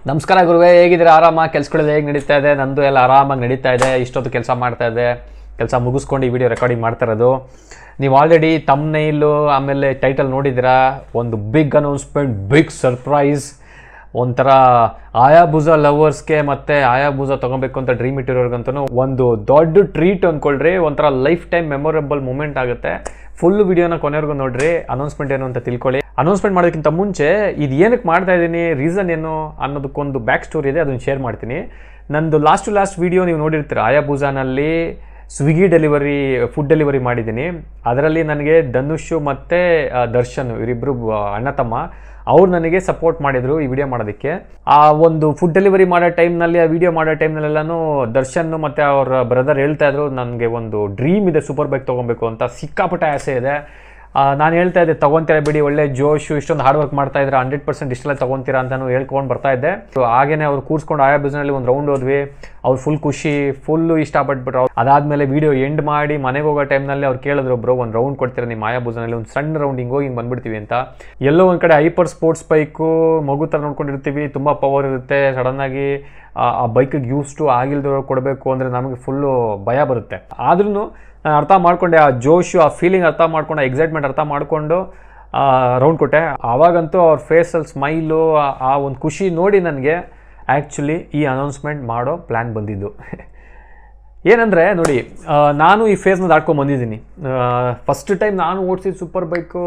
ನಮಸ್ಕಾರ ಗುರುವೇ ಹೇಗಿದ್ದೀರಾ ಆರಾಮಾಗಿ ಕೆಲ್ಸಗಳೆಲ್ಲ ಹೇಗೆ ನಡೀತಾ ಇದೆ ನಂದು ಎಲ್ಲ ಆರಾಮಾಗಿ ನಡೀತಾ ಇದೆ ಇಷ್ಟೊತ್ತು ಕೆಲಸ ಮಾಡ್ತಾ ಇದೆ ಕೆಲಸ ಮುಗಿಸ್ಕೊಂಡು ಈ ವಿಡಿಯೋ ರೆಕಾರ್ಡಿಂಗ್ ಮಾಡ್ತಾ ಇರೋದು ನೀವು ಆಲ್ರೆಡಿ ತಮ್ನೈಲು ಆಮೇಲೆ ಟೈಟಲ್ ನೋಡಿದ್ದೀರಾ ಒಂದು ಬಿಗ್ ಅನೌನ್ಸ್ಮೆಂಟ್ ಬಿಗ್ ಸರ್ಪ್ರೈಸ್ ಒಂಥರ ಆಯಾಬುಜ ಲವರ್ಸ್ಗೆ ಮತ್ತೆ ಆಯಾಬುಜ ತೊಗೊಬೇಕು ಅಂತ ಡ್ರೀಮ್ ಇಟ್ಟಿರೋರ್ಗಂತೂ ಒಂದು ದೊಡ್ಡ ಟ್ರೀಟ್ ಅಂದ್ಕೊಳ್ರಿ ಒಂಥರ ಲೈಫ್ ಟೈಮ್ ಮೆಮೊರಬಲ್ ಮೂಮೆಂಟ್ ಆಗುತ್ತೆ ಫುಲ್ ವಿಡಿಯೋನ ಕೊನೆವರೆಗೂ ನೋಡ್ರಿ ಅನೌನ್ಸ್ಮೆಂಟ್ ಏನು ಅಂತ ತಿಳ್ಕೊಳ್ಳಿ ಅನೌನ್ಸ್ಮೆಂಟ್ ಮಾಡೋದಕ್ಕಿಂತ ಮುಂಚೆ ಇದು ಏನಕ್ಕೆ ಮಾಡ್ತಾ ಇದ್ದೀನಿ ರೀಸನ್ ಏನು ಅನ್ನೋದಕ್ಕೊಂದು ಬ್ಯಾಕ್ ಸ್ಟೋರಿ ಇದೆ ಅದನ್ನು ಶೇರ್ ಮಾಡ್ತೀನಿ ನಂದು ಲಾಸ್ಟ್ ಟು ಲಾಸ್ಟ್ ವಿಡಿಯೋ ನೀವು ನೋಡಿರ್ತೀರ ಆಯಾಬುಜಾನಲ್ಲಿ ಸ್ವಿಗ್ಗಿ ಡೆಲಿವರಿ ಫುಡ್ ಡೆಲಿವರಿ ಮಾಡಿದ್ದೀನಿ ಅದರಲ್ಲಿ ನನಗೆ ಧನುಷ್ ಮತ್ತು ದರ್ಶನ್ ಇವರಿಬ್ಬರು ಅಣ್ಣ ತಮ್ಮ ಅವ್ರು ನನಗೆ ಸಪೋರ್ಟ್ ಮಾಡಿದರು ಈ ವಿಡಿಯೋ ಮಾಡೋದಕ್ಕೆ ಆ ಒಂದು ಫುಡ್ ಡೆಲಿವರಿ ಮಾಡೋ ಟೈಮ್ನಲ್ಲಿ ಆ ವಿಡಿಯೋ ಮಾಡೋ ಟೈಮ್ನಲ್ಲೆಲ್ಲನೂ ದರ್ಶನ್ ಮತ್ತು ಅವ್ರ ಬ್ರದರ್ ಹೇಳ್ತಾ ಇದ್ರು ನನಗೆ ಒಂದು ಡ್ರೀಮ್ ಇದೆ ಸೂಪರ್ ಬೈಕ್ ತೊಗೊಬೇಕು ಅಂತ ಸಿಕ್ಕಾಪಟ್ಟೆ ಆಸೆ ಇದೆ ನಾನು ಹೇಳ್ತಾ ಇದ್ದೆ ತೊಗೊತೀರಾ ಬಿಡಿ ಒಳ್ಳೆ ಜೋಶು ಇಷ್ಟೊಂದು ಹಾರ್ಡ್ ವರ್ಕ್ ಮಾಡ್ತಾ ಇದ್ರೆ ಹಂಡ್ರೆಡ್ ಪರ್ಸೆಂಟ್ ಇಷ್ಟೆಲ್ಲ ತೊಗೊತೀರಾ ಅಂತಲೂ ಹೇಳ್ಕೊಂಡು ಬರ್ತಾ ಇದ್ದೆ ಸೊ ಹಾಗೇನೆ ಅವ್ರು ಕೂರ್ಸ್ಕೊಂಡು ಆಯಾ ಬಿಸ್ನಲ್ಲಿ ಒಂದು ರೌಂಡ್ ಹೋದ್ವಿ ಅವ್ರು ಫುಲ್ ಖುಷಿ ಫುಲ್ಲು ಇಷ್ಟಪಟ್ಬಿಟ್ರು ಅವ್ರು ಅದಾದಮೇಲೆ ವಿಡಿಯೋ ಎಂಡ್ ಮಾಡಿ ಮನೆಗೆ ಹೋಗೋ ಟೈಮ್ನಲ್ಲಿ ಅವ್ರು ಕೇಳಿದ್ರು ಬ್ರೋ ಒಂದು ರೌಂಡ್ ಕೊಡ್ತೀರಾ ನಿಮ್ಮ ಆಯಾ ಬುಸ್ನಲ್ಲಿ ಒಂದು ಸಣ್ಣ ರೌಂಡಿಂಗ್ ಹೋಗಿ ಹಿಂಗೆ ಬಂದ್ಬಿಡ್ತೀವಿ ಅಂತ ಎಲ್ಲೋ ಒಂದು ಕಡೆ ಹೈಪರ್ ಸ್ಪೋರ್ಟ್ಸ್ ಬೈಕು ಮಗು ಥರ ನೋಡ್ಕೊಂಡಿರ್ತೀವಿ ತುಂಬ ಪವರ್ ಇರುತ್ತೆ ಸಡನ್ನಾಗಿ ಆ ಬೈಕಿಗೆ ಯೂಸ್ ಟು ಆಗಿಲ್ದವ್ರು ಕೊಡಬೇಕು ಅಂದರೆ ನಮಗೆ ಫುಲ್ಲು ಭಯ ಬರುತ್ತೆ ಆದ್ರೂ ನಾನು ಅರ್ಥ ಮಾಡ್ಕೊಂಡೆ ಆ ಜೋಶು ಆ ಫೀಲಿಂಗ್ ಅರ್ಥ ಮಾಡ್ಕೊಂಡು ಆ ಎಕ್ಸೈಟ್ಮೆಂಟ್ ಅರ್ಥ ಮಾಡಿಕೊಂಡು ರೌಂಡ್ ಕೊಟ್ಟೆ ಆವಾಗಂತೂ ಅವ್ರ ಫೇಸಲ್ಲಿ ಸ್ಮೈಲು ಆ ಒಂದು ಖುಷಿ ನೋಡಿ ನನಗೆ ಆ್ಯಕ್ಚುಲಿ ಈ ಅನೌನ್ಸ್ಮೆಂಟ್ ಮಾಡೋ ಪ್ಲ್ಯಾನ್ ಬಂದಿದ್ದು ಏನಂದರೆ ನೋಡಿ ಆ, ನಾನು ಈ ಫೇಸ್ನ ದಾಟ್ಕೊಂಡು ಬಂದಿದ್ದೀನಿ ಫಸ್ಟ್ ಟೈಮ್ ನಾನು ಓಡಿಸಿದ super bike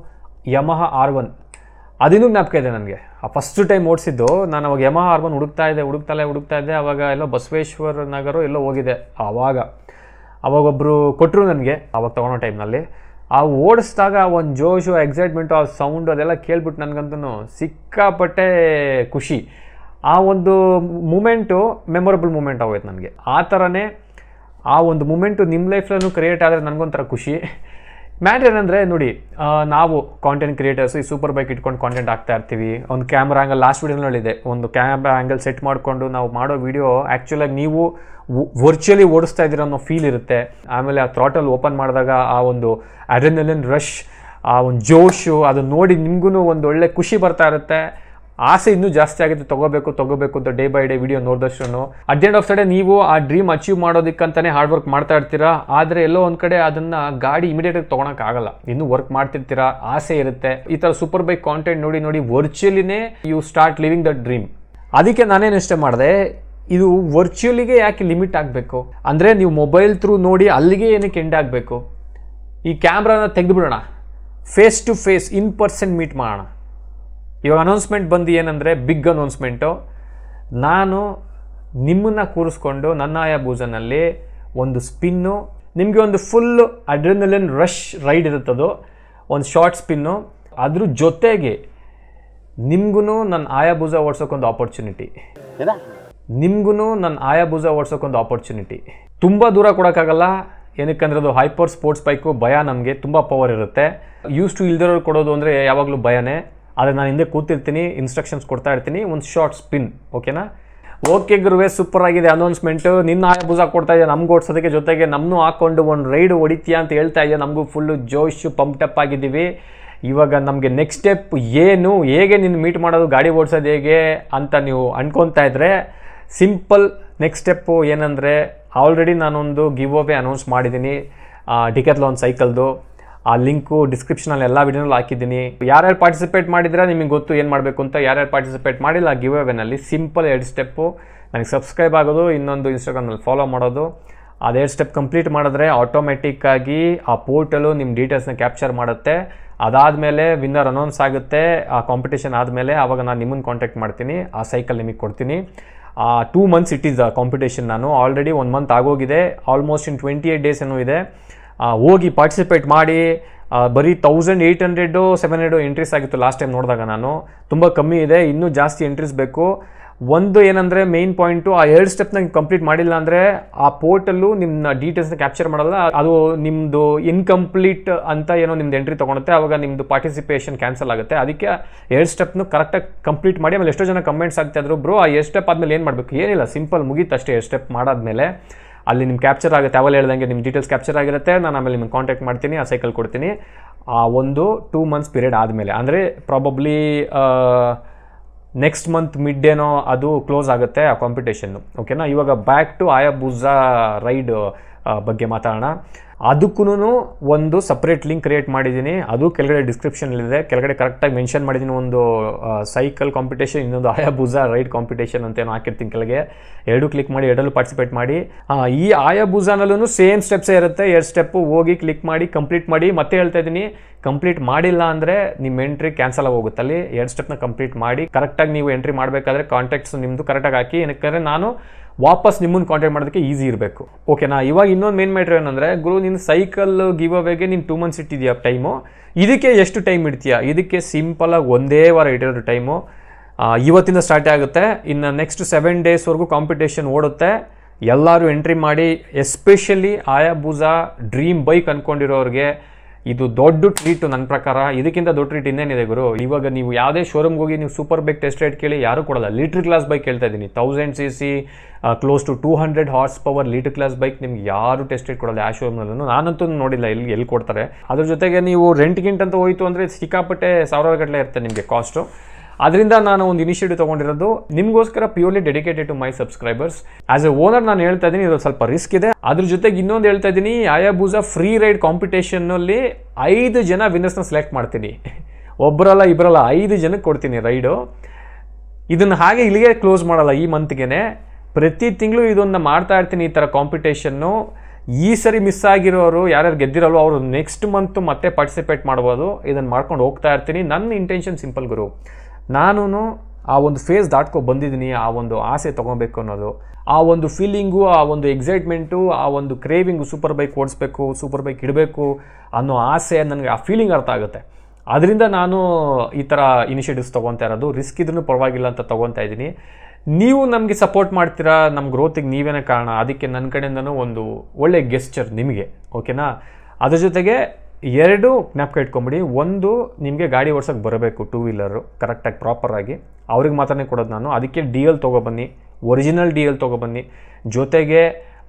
Yamaha R one ಅದಿನ್ನೂ ಜ್ಞಾಪಕ ಇದೆ ನನಗೆ ಆ ಫಸ್ಟ್ ಟೈಮ್ ಓಡಿಸಿದ್ದು ನಾನು ಅವಾಗ ಯಮಹ ಆರ್ ಒನ್ ಹುಡುಕ್ತಾ ಇದ್ದೆ ಹುಡುಕ್ತಲೇ ಹುಡುಕ್ತಾ ಇದ್ದೆ ಅವಾಗ ಎಲ್ಲೋ ಬಸವೇಶ್ವರ ನಗರ ಎಲ್ಲೋ ಹೋಗಿದೆ ಆವಾಗ ಅವಾಗ ಒಬ್ಬರು ಕೊಟ್ಟರು ನನಗೆ ಅವಾಗ ತೊಗೊಳೋ ಟೈಮ್ನಲ್ಲಿ ಆ ಓಡಿಸಿದಾಗ ಒಂದು ಜೋಶು ಎಕ್ಸೈಟ್ಮೆಂಟು ಆ ಸೌಂಡು ಅದೆಲ್ಲ ಕೇಳ್ಬಿಟ್ಟು ನನಗಂತೂ ಸಿಕ್ಕಾಪಟ್ಟೆ ಖುಷಿ ಆ ಒಂದು ಮೂಮೆಂಟು ಮೆಮೊರಬಲ್ ಮೂಮೆಂಟ್ ಆಗೋಯ್ತು ನನಗೆ ಆ ಥರನೇ ಆ ಒಂದು ಮೂಮೆಂಟು ನಿಮ್ಮ ಲೈಫಲ್ಲೂ ಕ್ರಿಯೇಟ್ ಆದರೆ ನನಗೊಂಥರ ಖುಷಿ ಮ್ಯಾಟ್ರ್ ಏನಂದರೆ ನೋಡಿ ಆ, ನಾವು ಕಾಂಟೆಂಟ್ ಕ್ರಿಯೇಟರ್ಸ್ ಈ ಸೂಪರ್ ಬೈಕ್ ಇಟ್ಕೊಂಡು ಕಾಂಟೆಂಟ್ ಆಗ್ತಾ ಇರ್ತೀವಿ ಒಂದು ಕ್ಯಾಮ್ರಾ ಆ್ಯಂಗಲ್ ಲಾಸ್ಟ್ ವೀಡಿಯೋನಲ್ಲಿದೆ ಒಂದು ಕ್ಯಾಮ್ರಾ ಆ್ಯಂಗಲ್ ಸೆಟ್ ಮಾಡಿಕೊಂಡು ನಾವು ಮಾಡೋ ವಿಡಿಯೋ ಆ್ಯಕ್ಚುಲಾಗಿ ನೀವು ವರ್ಚುವಲಿ ಓಡಿಸ್ತಾ ಇದ್ದೀರ ಅನ್ನೋ ಫೀಲ್ ಇರುತ್ತೆ ಆಮೇಲೆ ಆ ಥ್ರಾಟಲ್ ಓಪನ್ ಮಾಡಿದಾಗ ಆ ಒಂದು ಅಡ್ರೆನಲಿನ್ ರಶ್ ಆ ಒಂದು ಜೋಶು ಅದನ್ನ ನೋಡಿ ನಿಮಗೂ ಒಂದು ಒಳ್ಳೆ ಖುಷಿ ಬರ್ತಾ ಇರುತ್ತೆ ಆಸೆ ಇನ್ನೂ ಜಾಸ್ತಿ ಆಗುತ್ತೆ ತೊಗೋಬೇಕು ತೊಗೋಬೇಕು ಅಂತ ಡೇ ಬೈ ಡೇ ವಿಡಿಯೋ ನೋಡಿದಷ್ಟು at end of the day ನೀವು ಆ ಡ್ರೀಮ್ ಅಚೀವ್ ಮಾಡೋದಕ್ಕಂತಾನೆ ಹಾರ್ಡ್ ವರ್ಕ್ ಮಾಡ್ತಾ ಇರ್ತೀರಾ ಆದರೆ ಎಲ್ಲೋ ಒಂದು ಕಡೆ ಅದನ್ನು ಗಾಡಿ ಇಮಿಡಿಯೇಟಾಗಿ ತೊಗೊಳಕ್ಕಾಗಲ್ಲ ಇನ್ನೂ ವರ್ಕ್ ಮಾಡ್ತಿರ್ತೀರಾ ಆಸೆ ಇರುತ್ತೆ ಈ ಥರ ಸೂಪರ್ ಬೈಕ್ ಕಾಂಟೆಂಟ್ ನೋಡಿ ನೋಡಿ ವರ್ಚುವಲಿನೇ you start living the dream ಅದಕ್ಕೆ ನಾನೇನು ಇಷ್ಟ ಮಾಡಿದೆ ಇದು ವರ್ಚುವಲಿಗೆ ಯಾಕೆ ಲಿಮಿಟ್ ಆಗಬೇಕು ಅಂದರೆ ನೀವು ಮೊಬೈಲ್ ಥ್ರೂ ನೋಡಿ ಅಲ್ಲಿಗೆ ಏನಕ್ಕೆ ಎಂಡ್ ಆಗಬೇಕು ಈ ಕ್ಯಾಮ್ರಾನ ತೆಗೆದುಬಿಡೋಣ face to face in person meet ಮಾಡೋಣ ಇವಾಗ ಅನೌನ್ಸ್ಮೆಂಟ್ ಬಂದು ಏನಂದರೆ ಬಿಗ್ ಅನೌನ್ಸ್ಮೆಂಟು ನಾನು ನಿಮ್ಮನ್ನು ಕೂರಿಸ್ಕೊಂಡು ನನ್ನ ಆಯಾ ಬೂಸನಲ್ಲಿ ಒಂದು ಸ್ಪಿನ್ನು ನಿಮಗೆ ಒಂದು ಫುಲ್ ಅಡ್ರಿನಲಿನ್ ರಶ್ ರೈಡ್ ಇರುತ್ತದು ಒಂದು ಶಾರ್ಟ್ ಸ್ಪಿನ್ನು ಅದ್ರ ಜೊತೆಗೆ ನಿಮ್ಗೂ ನನ್ನ ಆಯಾ ಬೂಸ ಓಡ್ಸೋಕ್ಕೊಂದು ಆಪರ್ಚುನಿಟಿ ನಿಮ್ಗೂ ನನ್ನ ಆಯಾ ಬೂಸ ಓಡ್ಸೋಕ್ಕೊಂದು ಆಪರ್ಚುನಿಟಿ ತುಂಬ ದೂರ ಕೊಡೋಕ್ಕಾಗಲ್ಲ ಏನಕ್ಕಂದ್ರೆ ಅದು ಹೈಪರ್ ಸ್ಪೋರ್ಟ್ಸ್ ಬೈಕು ಭಯ ನಮಗೆ ತುಂಬ ಪವರ್ ಇರುತ್ತೆ ಯೂಸ್ ಟು ಇಲ್ದಿರೋರು ಕೊಡೋದು ಅಂದರೆ ಯಾವಾಗಲೂ ಭಯನೇ ಆದರೆ ನಾನು ಹಿಂದೆ ಕೂತಿರ್ತೀನಿ ಇನ್ಸ್ಟ್ರಕ್ಷನ್ಸ್ ಕೊಡ್ತಾ ಇರ್ತೀನಿ ಒಂದು ಶಾರ್ಟ್ ಸ್ಪಿನ್ ಓಕೆನಾ ಓಕೆ ಗುರುವೆ ಸೂಪರ್ ಆಗಿದೆ ಅನೌನ್ಸ್ಮೆಂಟು ನಿನ್ನ ಆಯ ಬುಜ ಕೊಡ್ತಾ ಇದೆಯಾ ನಮ್ಗೆ ಓಡಿಸೋದಕ್ಕೆ ಜೊತೆಗೆ ನಮ್ಮನ್ನು ಹಾಕೊಂಡು ಒಂದು ರೈಡ್ ಹೊಡಿತೀಯಾ ಅಂತ ಹೇಳ್ತಾ ಇದೆಯಾ ನಮಗೂ ಫುಲ್ಲು ಜೋಶು ಪಂಪ್ಟಪ್ ಆಗಿದ್ದೀವಿ ಇವಾಗ ನಮಗೆ ನೆಕ್ಸ್ಟ್ ಸ್ಟೆಪ್ ಏನು ಹೇಗೆ ನಿನ್ನ ಮೀಟ್ ಮಾಡೋದು ಗಾಡಿ ಓಡಿಸೋದು ಹೇಗೆ ಅಂತ ನೀವು ಅನ್ಕೊತಾ ಇದ್ರೆ ಸಿಂಪಲ್ ನೆಕ್ಸ್ಟ್ ಸ್ಟೆಪ್ಪು ಏನಂದರೆ ಆಲ್ರೆಡಿ ನಾನೊಂದು ಗಿವ್ ಅವೇ ಅನೌನ್ಸ್ ಮಾಡಿದ್ದೀನಿ ಟಿಕೆತ್ಲೋನ್ ಸೈಕಲ್ದು ಆ ಲಿಂಕು ಡಿಸ್ಕ್ರಿಪ್ಷನಲ್ಲಿ ಎಲ್ಲ ವಿಡಿಯೋನಲ್ಲಿ ಹಾಕಿದ್ದೀನಿ ಯಾರ್ಯಾರು ಪಾರ್ಟಿಸಿಪೇಟ್ ಮಾಡಿದ್ರೆ ನಿಮಗೆ ಗೊತ್ತು ಏನು ಮಾಡಬೇಕು ಅಂತ ಯಾರ್ಯಾರು ಪಾರ್ಟಿಸಿಪೇಟ್ ಮಾಡಿಲ್ಲ ಗಿವ್ ಅವೇನಲ್ಲಿ ಸಿಂಪಲ್ ಎರಡು ಸ್ಟೆಪ್ಪು ನನಗೆ ಸಬ್ಸ್ಕ್ರೈಬ್ ಆಗೋದು ಇನ್ನೊಂದು ಇನ್ಸ್ಟಾಗ್ರಾಮ್ನಲ್ಲಿ ಫಾಲೋ ಮಾಡೋದು ಅದೆರಡು ಸ್ಟೆಪ್ ಕಂಪ್ಲೀಟ್ ಮಾಡಿದ್ರೆ ಆಟೋಮೆಟಿಕ್ಕಾಗಿ ಆ ಪೋರ್ಟಲು ನಿಮ್ಮ ಡೀಟೇಲ್ಸ್ನ ಕ್ಯಾಪ್ಚರ್ ಮಾಡುತ್ತೆ ಅದಾದಮೇಲೆ ವಿನ್ನರ್ ಅನೌನ್ಸ್ ಆಗುತ್ತೆ ಆ ಕಾಂಪಿಟೇಷನ್ ಆದಮೇಲೆ ಆವಾಗ ನಾನು ನಿಮ್ಮನ್ನು ಕಾಂಟ್ಯಾಕ್ಟ್ ಮಾಡ್ತೀನಿ ಆ ಸೈಕಲ್ ನಿಮಗೆ ಕೊಡ್ತೀನಿ two months it is competition ನಾನು ಆಲ್ರೆಡಿ ಒನ್ ಮಂತ್ ಆಗೋಗಿದೆ almost in twenty eight days ಏನೋ ಇದೆ ಆ, ಹೋಗಿ ಪಾರ್ಟಿಸಿಪೇಟ್ ಮಾಡಿ ಆ, ಬರೀ thousand eight hundred seven hundred entries ಆಗಿತ್ತು ಲಾಸ್ಟ್ ಟೈಮ್ ನೋಡಿದಾಗ ನಾನು ತುಂಬ ಕಮ್ಮಿ ಇದೆ ಇನ್ನೂ ಜಾಸ್ತಿ ಎಂಟ್ರೀಸ್ ಬೇಕು ಒಂದು ಏನಂದರೆ ಮೇನ್ ಪಾಯಿಂಟು ಆ ಎರಡು ಸ್ಟೆಪ್ನ ಕಂಪ್ಲೀಟ್ ಮಾಡಿಲ್ಲ ಅಂದರೆ ಆ ಪೋರ್ಟಲ್ಲು ನಿಮ್ಮ ಡೀಟೇಲ್ಸ್ನ ಕ್ಯಾಪ್ಚರ್ ಮಾಡಲ್ಲ ಅದು ನಿಮ್ಮದು ಇನ್ಕಂಪ್ಲೀಟ್ ಅಂತ ಏನೋ ನಿಮ್ದು ಎಂಟ್ರಿ ತೊಗೊಳುತ್ತೆ ಆವಾಗ ನಿಮ್ಮದು ಪಾರ್ಟಿಸಿಪೇಷನ್ ಕ್ಯಾನ್ಸಲ್ ಆಗುತ್ತೆ ಅದಕ್ಕೆ ಎರಡು ಸ್ಟೆಪ್ನು ಕರೆಕ್ಟಾಗಿ ಕಂಪ್ಲೀಟ್ ಮಾಡಿ ಆಮೇಲೆ ಎಷ್ಟೋ ಜನ ಕಮೆಂಟ್ಸ್ ಆಗ್ತಾ ಇದ್ರು ಬ್ರೋ ಆ ಎರಡು ಸ್ಟೆಪ್ ಆದಮೇಲೆ ಏನು ಮಾಡಬೇಕು ಏನಿಲ್ಲ ಸಿಂಪಲ್ ಮುಗೀತು ಅಷ್ಟೇ ಎರಡು ಸ್ಟೆಪ್ ಮಾಡಾದ್ಮೇಲೆ ಅಲ್ಲಿ ನಿಮ್ಮ ಕ್ಯಾಪ್ಚರ್ ಆಗುತ್ತೆ ಅವೆಲ್ಲ ಹೇಳ್ದಂಗೆ ನಿಮ್ಮ ಡೀಟೇಲ್ಸ್ ಕ್ಯಾಪ್ಚರ್ ಆಗಿರುತ್ತೆ ನಾನು ಆಮೇಲೆ ನಿಮ್ಗೆ ಕಾಂಟ್ಯಾಕ್ಟ್ ಮಾಡ್ತೀನಿ ಆ ಸೈಕಲ್ ಕೊಡ್ತೀನಿ ಆ ಒಂದು ಟೂ ಮಂತ್ಸ್ ಪೀರಿಯಡ್ ಆದಮೇಲೆ ಅಂದರೆ ಪ್ರಾಬಬ್ಲಿ ನೆಕ್ಸ್ಟ್ ಮಂತ್ ಮಿಡ್ ಏನೋ ಅದು ಕ್ಲೋಸ್ ಆಗುತ್ತೆ ಆ ಕಾಂಪಿಟೇಷನ್ನು ಓಕೆನಾ ಇವಾಗ ಬ್ಯಾಕ್ ಟು ಆಯಾಬುಜಾ ರೈಡ್ ಬಗ್ಗೆ ಮಾತಾಡೋಣ ಅದಕ್ಕೂ ಒಂದು ಸಪ್ರೇಟ್ ಲಿಂಕ್ ಕ್ರಿಯೇಟ್ ಮಾಡಿದ್ದೀನಿ ಅದು ಕೆಳಗಡೆ ಡಿಸ್ಕ್ರಿಪ್ಷನಲ್ಲಿದೆ ಕೆಳಗಡೆ ಕರೆಕ್ಟಾಗಿ ಮೆನ್ಷನ್ ಮಾಡಿದ್ದೀನಿ ಒಂದು ಸೈಕಲ್ ಕಾಂಪಿಟೇಷನ್ ಇನ್ನೊಂದು ಆಯಾಬುಜಾ ರೈಡ್ ಕಾಂಪಿಟೇಷನ್ ಅಂತೇನೋ ಹಾಕಿರ್ತೀನಿ ಕೆಳಗೆ ಎರಡು ಕ್ಲಿಕ್ ಮಾಡಿ ಎರಡಲ್ಲೂ ಪಾರ್ಟಿಸಿಪೇಟ್ ಮಾಡಿ ಆ, ಈ ಆಯಾಬುಜಾನಲ್ಲೂ ಸೇಮ್ ಸ್ಟೆಪ್ಸೇ ಇರುತ್ತೆ ಎರಡು ಸ್ಟೆಪ್ಪು ಹೋಗಿ ಕ್ಲಿಕ್ ಮಾಡಿ ಕಂಪ್ಲೀಟ್ ಮಾಡಿ ಮತ್ತೆ ಹೇಳ್ತಾ ಇದ್ದೀನಿ ಕಂಪ್ಲೀಟ್ ಮಾಡಿಲ್ಲ ಅಂದರೆ ನಿಮ್ಮ ಎಂಟ್ರಿ ಕ್ಯಾನ್ಸಲ್ ಆಗಿ ಹೋಗುತ್ತೆ ಅಲ್ಲಿ ಎರಡು ಸ್ಟೆಪ್ನ ಕಂಪ್ಲೀಟ್ ಮಾಡಿ ಕರೆಕ್ಟಾಗಿ ನೀವು ಎಂಟ್ರಿ ಮಾಡಬೇಕಾದ್ರೆ ಕಾಂಟ್ಯಾಕ್ಟ್ಸ್ ನಿಮ್ಮದು ಕರೆಕ್ಟಾಗಿ ಹಾಕಿ ಏನಕ್ಕೆ ನಾನು ವಾಪಸ್ ನಿಮ್ಮನ್ನು ಕಾಂಟ್ಯಾಕ್ಟ್ ಮಾಡೋದಕ್ಕೆ ಈಸಿ ಇರಬೇಕು ಓಕೆನಾ ಇವಾಗ ಇನ್ನೊಂದು ಮೇನ್ ಮ್ಯಾಟ್ರ್ ಏನಂದರೆ ಗುರು ನಿನ್ನ ಸೈಕಲ್ ಗಿವ್ ಅವೇಗೆ ನೀನು ಟೂ ಮಂತ್ಸ್ ಇಟ್ಟಿದ್ಯಾ ಟೈಮು ಇದಕ್ಕೆ ಎಷ್ಟು ಟೈಮ್ ಇಡ್ತೀಯಾ ಇದಕ್ಕೆ ಸಿಂಪಲಾಗಿ ಒಂದೇ ವಾರ ಇಟ್ಟಿರೋದು ಟೈಮು ಇವತ್ತಿಂದ ಸ್ಟಾರ್ಟ್ ಆಗುತ್ತೆ ಇನ್ನು ನೆಕ್ಸ್ಟ್ ಸೆವೆನ್ ಡೇಸ್ವರೆಗೂ ಕಾಂಪಿಟೇಷನ್ ಓಡುತ್ತೆ ಎಲ್ಲರೂ ಎಂಟ್ರಿ ಮಾಡಿ ಎಸ್ಪೆಷಲಿ ಆಯಾಬುಜಾ ಡ್ರೀಮ್ ಬೈಕ್ ಅಂದ್ಕೊಂಡಿರೋರಿಗೆ ಇದು ದೊಡ್ಡ ಟ್ರೀಟು ನನ್ನ ಪ್ರಕಾರ ಇದಕ್ಕಿಂತ ದೊಡ್ಡ ಟ್ರೀಟ್ ಇನ್ನೇನಿದೆ ಗುರು ಇವಾಗ ನೀವು ಯಾವುದೇ ಶೋರೂಮ್ಗೆ ಹೋಗಿ ನೀವು ಸೂಪರ್ ಬೈಕ್ ಟೆಸ್ಟ್ ರೈಡ್ ಕೇಳಿ ಯಾರೂ ಕೊಡಲ್ಲ ಲೀಟ್ರ್ ಕ್ಲಾಸ್ ಬೈಕ್ ಹೇಳ್ತಾ ಇದ್ದೀನಿ thousand C C close to two hundred horse power litre class bike ನಿಮ್ಗೆ ಯಾರು ಟೆಸ್ಟ್ ರೈಡ್ ಕೊಡಲ್ಲ ಯಾವ ಶೋರೂಮ್ನಲ್ಲೂ ನಾನಂತೂ ನೋಡಿಲ್ಲ ಎಲ್ಲಿ ಎಲ್ಲಿ ಕೊಡ್ತಾರೆ ಅದ್ರ ಜೊತೆಗೆ ನೀವು ರೆಂಟ್ ಗಿಂಟ್ ಅಂತ ಹೋಯ್ತು ಅಂದರೆ ಸಿಕ್ಕಾಪಟ್ಟೆ ಸಾವಿರಾರು ಗಟ್ಟಲೆ ಇರುತ್ತೆ ನಿಮಗೆ ಕಾಸ್ಟು ಅದರಿಂದ ನಾನು ಒಂದು ಇನಿಷಿಯೇಟಿವ್ ತೊಗೊಂಡಿರೋದು ನಿಮಗೋಸ್ಕರ purely dedicated to my subscribers as A owner ನಾನು ಹೇಳ್ತಾ ಇದ್ದೀನಿ ಇದು ಸ್ವಲ್ಪ ರಿಸ್ಕ್ ಇದೆ ಅದ್ರ ಜೊತೆಗೆ ಇನ್ನೊಂದು ಹೇಳ್ತಾ ಇದ್ದೀನಿ ಆಯಾಬೂಸಾ ಫ್ರೀ ರೈಡ್ ಕಾಂಪಿಟೇಷನ್ನಲ್ಲಿ ಐದು ಜನ ವಿನ್ನರ್ಸ್ನ ಸೆಲೆಕ್ಟ್ ಮಾಡ್ತೀನಿ ಒಬ್ಬರಲ್ಲ ಇಬ್ಬರಲ್ಲ ಐದು ಜನಕ್ಕೆ ಕೊಡ್ತೀನಿ ರೈಡು ಇದನ್ನು ಹಾಗೆ ಇಲ್ಲಿಗೆ ಕ್ಲೋಸ್ ಮಾಡಲ್ಲ ಈ ಮಂತ್ಗೆ ಪ್ರತಿ ತಿಂಗಳು ಇದೊಂದು ಮಾಡ್ತಾ ಇರ್ತೀನಿ ಈ ಥರ ಕಾಂಪಿಟೇಷನ್ನು ಈ ಸರಿ ಮಿಸ್ ಆಗಿರೋರು ಯಾರ್ಯಾರು ಗೆದ್ದಿರಲ್ವೋ ಅವರು ನೆಕ್ಸ್ಟ್ ಮಂತ್ ಮತ್ತೆ ಪಾರ್ಟಿಸಿಪೇಟ್ ಮಾಡ್ಬೋದು ಇದನ್ನು ಮಾಡ್ಕೊಂಡು ಹೋಗ್ತಾ ಇರ್ತೀನಿ ನನ್ನ ಇಂಟೆನ್ಷನ್ ಸಿಂಪಲ್ ಗುರು ನಾನು ಆ ಒಂದು ಫೇಸ್ ದಾಟ್ಕೊ ಬಂದಿದ್ದೀನಿ ಆ ಒಂದು ಆಸೆ ತೊಗೊಬೇಕು ಅನ್ನೋದು ಆ ಒಂದು ಫೀಲಿಂಗು ಆ ಒಂದು ಎಕ್ಸೈಟ್ಮೆಂಟು ಆ ಒಂದು ಕ್ರೇವಿಂಗು ಸೂಪರ್ ಬೈಕ್ ಓಡಿಸ್ಬೇಕು ಸೂಪರ್ ಬೈಕ್ ಇಡಬೇಕು ಅನ್ನೋ ಆಸೆ ನನಗೆ ಆ ಫೀಲಿಂಗ್ ಅರ್ಥ ಆಗುತ್ತೆ ಅದರಿಂದ ನಾನು ಈ ಥರ ಇನಿಷಿಯೇಟಿವ್ಸ್ ತೊಗೊತಾ ಇರೋದು ರಿಸ್ಕ್ ಇದ್ರೂ ಪರವಾಗಿಲ್ಲ ಅಂತ ತೊಗೊತಾ ಇದ್ದೀನಿ ನೀವು ನಮಗೆ ಸಪೋರ್ಟ್ ಮಾಡ್ತೀರಾ ನಮ್ಮ ಗ್ರೋತಿಗೆ ನೀವೇನೇ ಕಾರಣ ಅದಕ್ಕೆ ನನ್ನ ಕಡೆಯಿಂದನೂ ಒಂದು ಒಳ್ಳೆ ಗೆಸ್ಚರ್ ನಿಮಗೆ ಓಕೆನಾ ಅದ್ರ ಜೊತೆಗೆ ಎರಡು ಜ್ಞಾಪಕ ಇಟ್ಕೊಂಬಿಡಿ ಒಂದು ನಿಮಗೆ ಗಾಡಿ ಓಡ್ಸೋಕ್ಕೆ ಬರಬೇಕು ಟೂ ವೀಲರು ಕರೆಕ್ಟಾಗಿ ಪ್ರಾಪರಾಗಿ ಅವ್ರಿಗೆ ಮಾತ್ರನೇ ಕೊಡೋದು ನಾನು ಅದಕ್ಕೆ ಡಿ ಎಲ್ ತೊಗೊಬನ್ನಿ ಒರಿಜಿನಲ್ ಡಿ ಎಲ್ ತೊಗೊಬನ್ನಿ ಜೊತೆಗೆ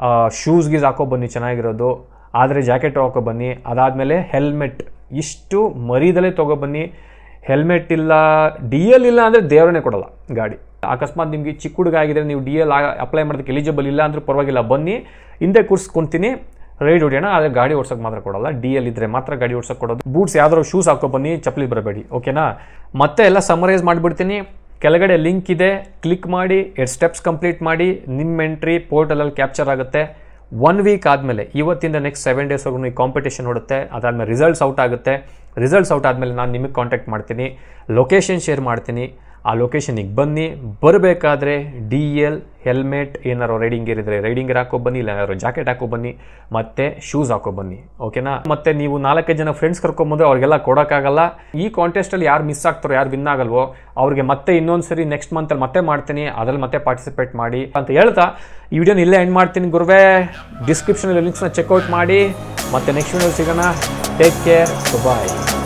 ಶೂಸ್ ಗೀಸ್ ಹಾಕೊಬನ್ನಿ ಚೆನ್ನಾಗಿರೋದು ಆದರೆ ಜಾಕೆಟ್ ಹಾಕೋ ಬನ್ನಿ ಅದಾದಮೇಲೆ ಹೆಲ್ಮೆಟ್ ಇಷ್ಟು ಮರಿದಲೇ ತೊಗೊಬನ್ನಿ ಹೆಲ್ಮೆಟ್ ಇಲ್ಲ ಡಿ ಎಲ್ ಇಲ್ಲ ಅಂದರೆ ದೇವರನ್ನೇ ಕೊಡಲ್ಲ ಗಾಡಿ ಅಕಸ್ಮಾತ್ ನಿಮಗೆ ಚಿಕ್ಕ ಹುಡುಗ ಆಗಿದ್ರೆ ನೀವು ಡಿ ಎಲ್ ಅಪ್ಲೈ ಮಾಡೋದಕ್ಕೆ ಎಲಿಜಿಬಲ್ ಇಲ್ಲ ಅಂದ್ರೂ ಪರವಾಗಿಲ್ಲ ಬನ್ನಿ ಹಿಂದೆ ಕೂರಿಸ್ಕೊತೀನಿ ರೈಡ್ ಹೊಡಿಯೋಣ ಆದರೆ ಗಾಡಿ ಓಡ್ಸೋಕೆ ಮಾತ್ರ ಕೊಡಲ್ಲ ಡಿ ಎಲ್ ಇದ್ರೆ ಮಾತ್ರ ಗಾಡಿ ಓಡ್ಸೋಕೆ ಕೊಡೋದು ಬೂಟ್ಸ್ ಯಾವ್ದಾದ್ರು ಶೂಸ್ ಹಾಕೋ ಬನ್ನಿ ಚಪ್ಪಲಿ ಬರಬೇಡಿ ಓಕೆನಾ ಮತ್ತೆ ಎಲ್ಲ ಸಮರೈಸ್ ಮಾಡಿಬಿಡ್ತೀನಿ ಕೆಳಗಡೆ ಲಿಂಕ್ ಇದೆ ಕ್ಲಿಕ್ ಮಾಡಿ ಎರಡು ಸ್ಟೆಪ್ಸ್ ಕಂಪ್ಲೀಟ್ ಮಾಡಿ ನಿಮ್ಮ ಎಂಟ್ರಿ ಪೋರ್ಟಲಲ್ಲಿ ಕ್ಯಾಪ್ಚರ್ ಆಗುತ್ತೆ ಒನ್ ವೀಕ್ ಆದಮೇಲೆ ಇವತ್ತಿಂದ ನೆಕ್ಸ್ಟ್ ಸೆವೆನ್ ಡೇಸ್ವರೆಗೂ ಈ ಕಾಂಪಿಟೇಷನ್ ನೋಡುತ್ತೆ ಅದಾದಮೇಲೆ ರಿಸಲ್ಟ್ಸ್ ಔಟ್ ಆಗುತ್ತೆ ರಿಸಲ್ಟ್ಸ್ ಔಟ್ ಆದಮೇಲೆ ನಾನು ನಿಮಗೆ ಕಾಂಟ್ಯಾಕ್ಟ್ ಮಾಡ್ತೀನಿ ಲೊಕೇಶನ್ ಶೇರ್ ಮಾಡ್ತೀನಿ ಆ ಲೊಕೇಶನಿಗೆ ಬನ್ನಿ ಬರಬೇಕಾದ್ರೆ ಡಿ ಎಲ್ ಹೆಲ್ಮೆಟ್ ಏನಾರು ರೈಡಿಂಗ್ ಗೇರ್ ಇದ್ರೆ ರೈಡಿಂಗ್ ಗೇರ್ ಹಾಕೋ ಬನ್ನಿ ಇಲ್ಲ ಏನಾದ್ರು ಜಾಕೆಟ್ ಹಾಕೋ ಬನ್ನಿ ಮತ್ತೆ ಶೂಸ್ ಹಾಕೋ ಬನ್ನಿ ಓಕೆನಾ ಮತ್ತೆ ನೀವು ನಾಲ್ಕೈದು ಜನ ಫ್ರೆಂಡ್ಸ್ ಕರ್ಕೊಂಬಂದ್ರೆ ಅವ್ರಿಗೆಲ್ಲ ಕೊಡೋಕ್ಕಾಗಲ್ಲ ಈ ಕಾಂಟೆಸ್ಟಲ್ಲಿ ಯಾರು ಮಿಸ್ ಆಗ್ತಾರೋ ಯಾರು ವಿನ್ ಆಗಲ್ವೋ ಅವ್ರಿಗೆ ಮತ್ತೆ ಇನ್ನೊಂದು ಸರಿ ನೆಕ್ಸ್ಟ್ ಮಂತಲ್ಲಿ ಮತ್ತೆ ಮಾಡ್ತೀನಿ ಅದ್ರಲ್ಲಿ ಮತ್ತೆ ಪಾರ್ಟಿಸಿಪೇಟ್ ಮಾಡಿ ಅಂತ ಹೇಳ್ತಾ ಈ ವಿಡಿಯೋನ ಇಲ್ಲೇ ಎಂಡ್ ಮಾಡ್ತೀನಿ ಗುರುವೇ ಡಿಸ್ಕ್ರಿಪ್ಷನಲ್ಲಿ ಲಿಂಕ್ಸ್ನ ಚೆಕ್ಔಟ್ ಮಾಡಿ ಮತ್ತೆ ನೆಕ್ಸ್ಟ್ ವಿಡಿಯೋ ಸಿಗೋಣ ಟೇಕ್ ಕೇರ್ ಬಾಯ್